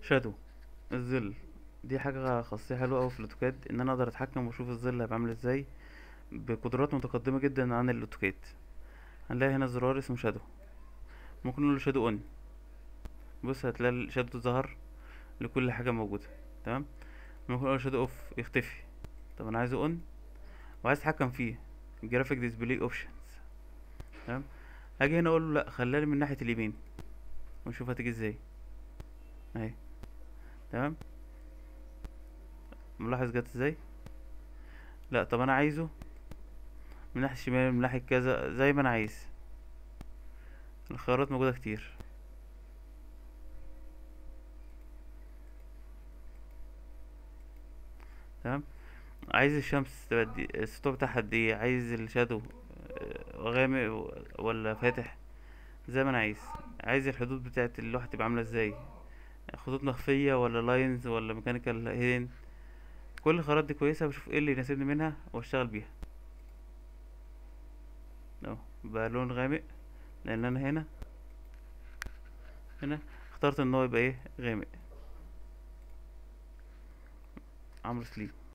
شادو الظل دي حاجة خاصية حلوة أوي في الأوتوكاد إن أنا أقدر أتحكم وأشوف الظل هيبقى عامل ازاي بقدرات متقدمة جدا عن الأوتوكاد هنلاقي هنا زرار اسمه شادو ممكن نقول له شادو اون بص هتلاقي الشادو ظهر لكل حاجة موجودة تمام ممكن اقول له شادو اوف يختفي طب انا عايزه اون وعايز اتحكم فيه جرافيك ديسبلاي اوبشنز تمام هاجي هنا اقول له لا خليها لي من ناحية اليمين ونشوف هتيجي ازاي اهي تمام ملاحظ جت ازاي لا طب انا عايزه من ناحية الشمال من ناحية كذا زي ما انا عايز الخيارات موجودة كتير تمام عايز الشمس تبقى دي السطوع بتاعها قد ايه عايز الشادو آه، غامق و- ولا فاتح زي ما انا عايز عايز الحدود بتاعت اللوحة تبقى عاملة ازاي خطوط مخفية ولا لاينز ولا ميكانيكال هيدن كل الخيارات دي كويسة بشوف ايه اللي يناسبني منها واشتغل بيها اهو بقى لون غامق لان انا هنا هنا اخترت ان هو يبقى ايه غامق عمرو سليم